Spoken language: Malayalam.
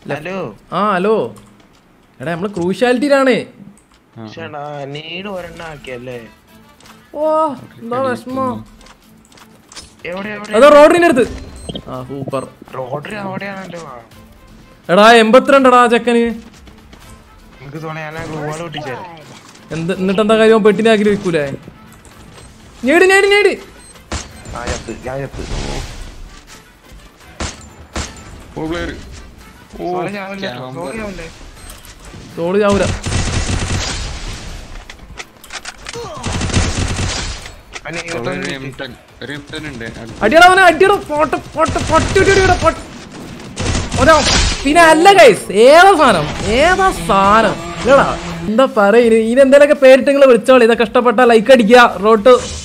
ഹലോ ആ ഹലോ എടാ നമ്മള് ക്രൂഷ്യാലിറ്റിയിലാണ് ചേട്ടാ നീട് ഒരെണ്ണ ആക്കിയല്ലേ ഓ എന്താ വിഷമോ എവിടെ എവിടെ അതോ റോഡിന്റെ അടുത്ത് ആ സൂപ്പർ റോഡിൽ അവിടെയാണല്ലോ എടാ എൺപത്തിരണ്ടടാ ചെക്കന് എനിക്ക് തോന്നി ഞാൻ ഗോവാൾ പൊട്ടിച്ചേ എന്ത് എന്നിട്ട് എന്താ കാര്യം പെട്ടിന്റെ ആക്കി വെക്കൂലേ നേടി നേടി നേടി ആ ചത്ത് ഞാൻ ചത്ത് ഓ പ്ലെയർ ഓ സോറി ചാവില്ലേ ക്യാമ്പ്. സോറി ചാവില്ലേ തോള് ചാവൂല അവന് അവിടെ ഒരു ഇരുപത്തൊന്ന് M10 ഒരു M10 ഉണ്ട് അടുത്ത്. അടിയടാ അവനെ അടിയടാ പൊട്ട പൊട്ട പൊട്ടി അടിയടാ പൊട്ട ഒരാ പിന്നെ അല്ല ഗൈസ് ഏതാ സാധനം ഏതാ സാധനം ഇല്ലടാ എന്താ പറയുന്നത് ഇനി എന്തെങ്കിലുമൊക്കെ പേരിട്ട് നിങ്ങൾ വിളിച്ചോളി ഇതൊക്കെ ഇഷ്ടപ്പെട്ട ലൈക്ക് അടിക്കുക റോട്ട്